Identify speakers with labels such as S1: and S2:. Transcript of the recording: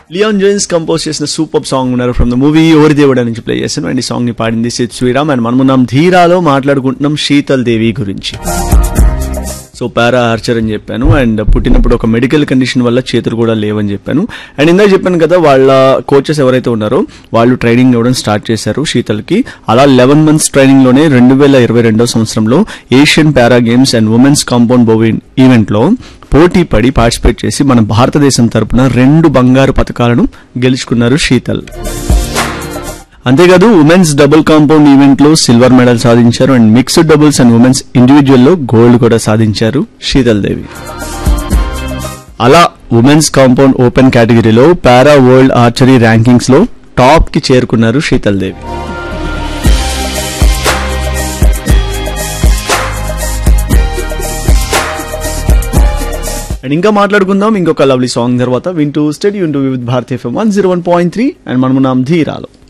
S1: Lyon James కంపోజ్ చేసిన super song ఉన్నారు from the movie Ori Devuda నుంచి ప్లే చేశాను అండ్ ఈ సాంగ్ ని పాడింది సిద్ శ్రీరామ్ అండ్ మనమున్నాం ధీరాలో మాట్లాడుకుంటున్నాం శీతల్ దేవి గురించి సో పారా ఆర్చర్ అని చెప్పాను అండ్ పుట్టినప్పుడు ఒక మెడికల్ కండిషన్ వల్ల చేతులు కూడా లేవని చెప్పాను అండ్ ఇందాక చెప్పాను కదా వాళ్ళ కోచెస్ ఎవరైతే ఉన్నారో వాళ్ళు ట్రైనింగ్ ఇవ్వడం స్టార్ట్ చేశారు శీతల్కి అలా లెవెన్ మంత్స్ ట్రైనింగ్ లోనే రెండు వేల ఇరవై రెండో సంవత్సరంలో Asian para games and women's compound బోవిన్ ఈవెంట్ లో పోటీ పడి పార్టిసిపేట్ చేసి మన భారతదేశం తరపున రెండు బంగారు పథకాలను గెలుచుకున్నారు శీతల్ అంతేకాదు ఉమెన్స్ డబుల్ కాంపౌండ్ ఈవెంట్ లో సిల్వర్ మెడల్ సాధించారు and mixed doubles and women's individual లో గోల్డ్ కూడా సాధించారు శీతల్ దేవి అలా ఉమెన్స్ కాంపౌండ్ ఓపెన్ కేటగిరీలో పారా వరల్డ్ ఆర్చరీ ర్యాంకింగ్స్ లో టాప్ కి చేరుకున్నారు శీతల్ దేవి అండ్ ఇంకా మాట్లాడుకుందాం ఇంకొక లవ్లీ సాంగ్ తర్వాత వింటూ స్టడీ ఉంటూ with Bharatiya FM one zero one point three and మనమున్నాం ధీరాలో